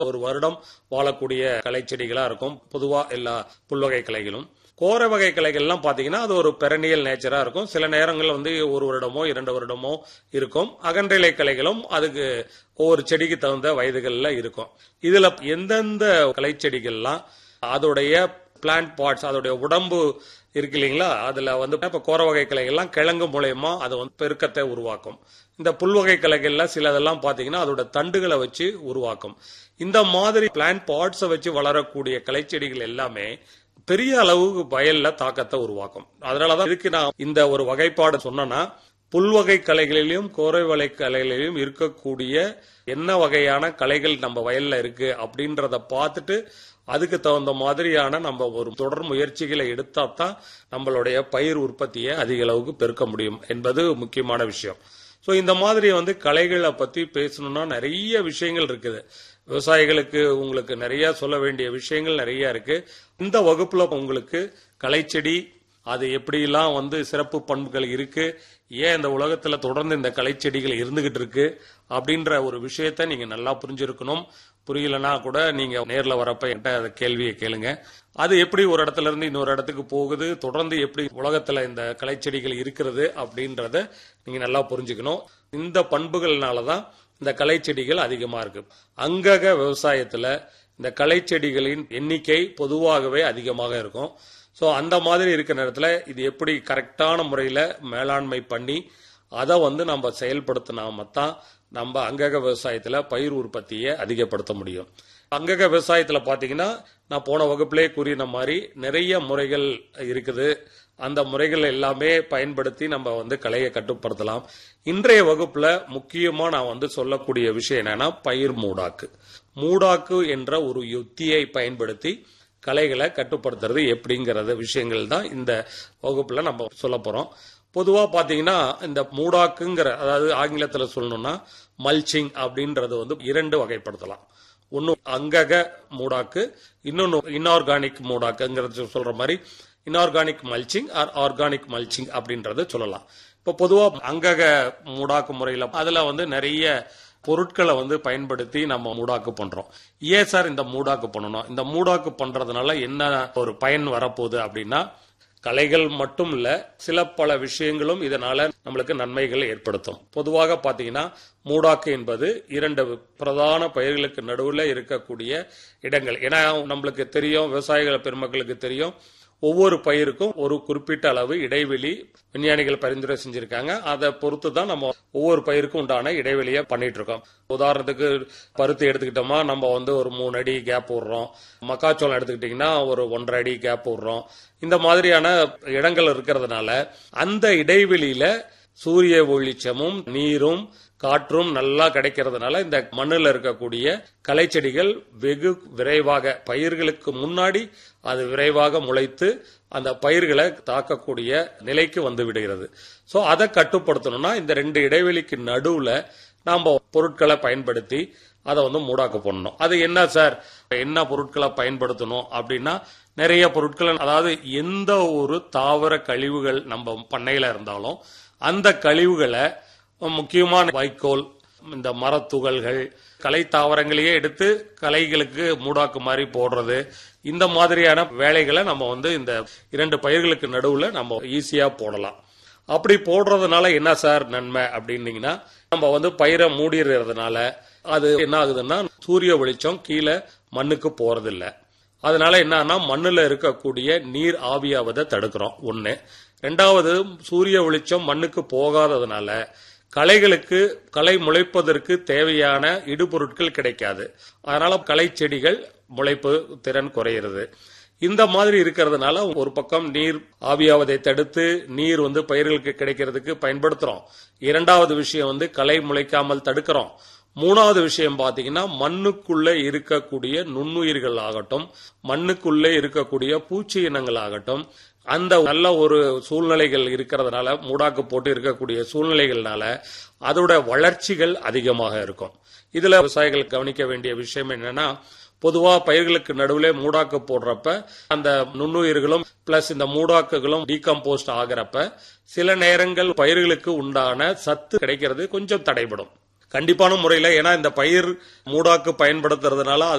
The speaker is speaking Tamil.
ஒரு வருடம் வாழக்கூடிய களை செடிகளா இருக்கும் பொதுவா எல்லா புல்வகை கலைகளும் கோர வகை கலைகள்லாம் பாத்தீங்கன்னா அது ஒரு பெரனியல் நேச்சரா இருக்கும் சில நேரங்கள்ல வந்து ஒரு வருடமோ இரண்டு வருடமோ இருக்கும் அகன்றிலை கலைகளும் அதுக்கு ஒவ்வொரு செடிக்கு தகுந்த வயதுகள்ல இருக்கும் இதுல எந்தெந்த கலை செடிகள்லாம் அதோடைய பிளான்ட் பார்ட்ஸ் அதோடைய உடம்பு இருக்கு இல்லைங்களா அதுல வந்து இப்ப கோர வகை கலைகள்லாம் கிழங்கு மூலயமா அது வந்து பெருக்கத்தை உருவாக்கும் இந்த புல்வகை கலைகள்ல சிலதெல்லாம் பாத்தீங்கன்னா அதோட தண்டுகளை வச்சு உருவாக்கும் இந்த மாதிரி பிளான்ட் பார்ட்ஸை வச்சு வளரக்கூடிய கலைச்செடிகள் எல்லாமே பெரிய அளவு வயல்ல தாக்கத்தை உருவாக்கும் அதனாலதான் இதுக்கு நான் இந்த ஒரு வகைப்பாடு சொன்னேன்னா புல்வகை கலைகளிலும் கோரை வகை கலைகளிலும் இருக்கக்கூடிய என்ன வகையான கலைகள் நம்ம வயல்ல இருக்கு அப்படின்றத பார்த்துட்டு அதுக்கு தகுந்த மாதிரியான நம்ம ஒரு தொடர் முயற்சிகளை எடுத்தா தான் நம்மளுடைய பயிர் உற்பத்தியை அதிக அளவுக்கு பெருக்க முடியும் என்பது முக்கியமான விஷயம் ஸோ இந்த மாதிரி வந்து கலைகளை பத்தி பேசணும்னா நிறைய விஷயங்கள் இருக்குது விவசாயிகளுக்கு உங்களுக்கு நிறைய சொல்ல வேண்டிய விஷயங்கள் நிறைய இருக்கு இந்த வகுப்புல உங்களுக்கு கலைச்செடி அது எப்படிலாம் வந்து சிறப்பு பண்புகள் இருக்கு ஏன் இந்த உலகத்துல தொடர்ந்து இந்த கலைச்செடிகள் இருந்துகிட்டு இருக்கு அப்படின்ற ஒரு விஷயத்த நீங்க நல்லா புரிஞ்சிருக்கணும் புரியலனா கூட நீங்க நேர்ல வரப்ப என்கிட்ட அந்த கேள்வியை கேளுங்க அது எப்படி ஒரு இடத்துல இருந்து இன்னொரு இடத்துக்கு போகுது தொடர்ந்து எப்படி உலகத்துல இந்த கலைச்செடிகள் இருக்கிறது அப்படின்றத நீங்க நல்லா புரிஞ்சுக்கணும் இந்த பண்புகள்னாலதான் இந்த கலைச்செடிகள் அதிகமா இருக்கு அங்கக விவசாயத்துல இந்த கலைச்செடிகளின் எண்ணிக்கை பொதுவாகவே அதிகமாக இருக்கும் ஸோ அந்த மாதிரி இருக்கிற நேரத்தில் இது எப்படி கரெக்டான முறையில் மேலாண்மை பண்ணி அதை வந்து நம்ம செயல்படுத்தினாம தான் நம்ம அங்கக விவசாயத்தில் பயிர் உற்பத்தியை அதிகப்படுத்த முடியும் அங்கக விவசாயத்தில் பார்த்தீங்கன்னா நான் போன வகுப்பிலே கூறின மாதிரி நிறைய முறைகள் இருக்குது அந்த முறைகள் எல்லாமே பயன்படுத்தி நம்ம வந்து கலையை கட்டுப்படுத்தலாம் இன்றைய வகுப்புல முக்கியமா நான் வந்து சொல்லக்கூடிய விஷயம் என்னன்னா பயிர் மூடாக்கு மூடாக்கு என்ற ஒரு யுத்தியை பயன்படுத்தி கலைகளை கட்டுப்படுத்துறது எப்படிங்கறது விஷயங்கள் தான் இந்த வகுப்புல நம்ம சொல்ல போறோம் பொதுவா பாத்தீங்கன்னா இந்த மூடாக்குங்கிற அதாவது ஆங்கிலத்துல சொல்லணும்னா மல்ச்சிங் அப்படின்றது வந்து இரண்டு வகைப்படுத்தலாம் ஒன்னு அங்கக மூடாக்கு இன்னொன்னு இன்ஆர்கானிக் மூடாக்குங்கிறது சொல்ற மாதிரி inorganic mulching or organic mulching அப்படின்றத சொல்லலாம் இப்போ பொதுவா அங்கக மூடாக்கு முறையில அதுல வந்து நிறைய பொருட்களை வந்து பயன்படுத்தி நம்ம மூடாக்கு பண்றோம் ஏன் சார் இந்த மூடாக்கு பண்ணணும் இந்த மூடாக்கு பண்றதுனால என்ன ஒரு பயன் வரப்போகுது அப்படின்னா கலைகள் மட்டும் இல்ல சில பல விஷயங்களும் இதனால நம்மளுக்கு நன்மைகள் ஏற்படுத்தும் பொதுவாக பாத்தீங்கன்னா மூடாக்கு என்பது இரண்டு பிரதான பயிர்களுக்கு நடுவில் இருக்கக்கூடிய இடங்கள் ஏன்னா நம்மளுக்கு தெரியும் விவசாயிகள் பெருமக்களுக்கு தெரியும் ஒவ்வொரு பயிருக்கும் ஒரு குறிப்பிட்ட அளவு இடைவெளி விஞ்ஞானிகள் பரிந்துரை செஞ்சிருக்காங்க அதை பொறுத்து தான் நம்ம ஒவ்வொரு பயிருக்கும் உண்டான இடைவெளியை பண்ணிட்டு இருக்கோம் உதாரணத்துக்கு பருத்தி எடுத்துக்கிட்டோமா நம்ம வந்து ஒரு மூணு அடி கேப் விடுறோம் மக்காச்சோளம் எடுத்துக்கிட்டீங்கன்னா ஒரு ஒன்றரை அடி கேப் விடுறோம் இந்த மாதிரியான இடங்கள் இருக்கிறதுனால அந்த இடைவெளியில சூரிய ஒளிச்சமும் நீரும் காற்றும் நல்லா கிடைக்கிறதுனால இந்த மண்ணில் இருக்கக்கூடிய கலைச்செடிகள் வெகு விரைவாக பயிர்களுக்கு முன்னாடி அது விரைவாக முளைத்து அந்த பயிர்களை தாக்கக்கூடிய நிலைக்கு வந்து விடுகிறது ஸோ அதை கட்டுப்படுத்தணும்னா இந்த ரெண்டு இடைவெளிக்கு நடுவுல நாம பொருட்களை பயன்படுத்தி அதை வந்து மூடாக்க பண்ணணும் அது என்ன சார் என்ன பொருட்களை பயன்படுத்தணும் அப்படின்னா நிறைய பொருட்கள் அதாவது எந்த ஒரு தாவர கழிவுகள் நம்ம பண்ணையில இருந்தாலும் அந்த கழிவுகளை முக்கியமான வைக்கோல் இந்த மரத்துகள்கள் கலை தாவரங்களையே எடுத்து கலைகளுக்கு மூடாக்கு மாதிரி போடுறது இந்த மாதிரியான வேலைகளை நம்ம வந்து இந்த இரண்டு பயிர்களுக்கு நடுவுல நம்ம ஈஸியா போடலாம் அப்படி போடுறதுனால என்ன சார் நன்மை அப்படின்னீங்கன்னா நம்ம வந்து பயிரை மூடிடுறதுனால அது என்ன ஆகுதுன்னா சூரிய வெளிச்சம் கீழே மண்ணுக்கு போறதில்ல அதனால என்னன்னா மண்ணுல இருக்கக்கூடிய நீர் ஆவியாவதை தடுக்கிறோம் ஒண்ணு ரெண்டாவது சூரிய வெளிச்சம் மண்ணுக்கு போகாததுனால களைகளுக்கு களை முளைப்பதற்கு தேவையான இடுபொருட்கள் கிடைக்காது அதனால களை செடிகள் முளைப்பு திறன் குறையிறது இந்த மாதிரி இருக்கிறதுனால ஒரு பக்கம் நீர் ஆவியாவதை தடுத்து நீர் வந்து பயிர்களுக்கு கிடைக்கிறதுக்கு பயன்படுத்துறோம் இரண்டாவது விஷயம் வந்து களை முளைக்காமல் தடுக்கிறோம் மூணாவது விஷயம் பாத்தீங்கன்னா மண்ணுக்குள்ள இருக்கக்கூடிய நுண்ணுயிர்கள் ஆகட்டும் மண்ணுக்குள்ளே இருக்கக்கூடிய பூச்சி இனங்கள் ஆகட்டும் அந்த நல்ல ஒரு சூழ்நிலைகள் இருக்கிறதுனால மூடாக்கு போட்டு இருக்கக்கூடிய சூழ்நிலைகள்னால அதோட வளர்ச்சிகள் அதிகமாக இருக்கும் இதுல விவசாயிகள் கவனிக்க வேண்டிய விஷயம் என்னன்னா பொதுவா பயிர்களுக்கு நடுவில் மூடாக்கு போடுறப்ப அந்த நுண்ணுயிர்களும் பிளஸ் இந்த மூடாக்குகளும் டீகம்போஸ்ட் ஆகிறப்ப சில நேரங்கள் பயிர்களுக்கு உண்டான சத்து கிடைக்கிறது கொஞ்சம் தடைபடும் கண்டிப்பான முறையில் ஏன்னா இந்த பயிர் மூடாக்கு பயன்படுத்துறதுனால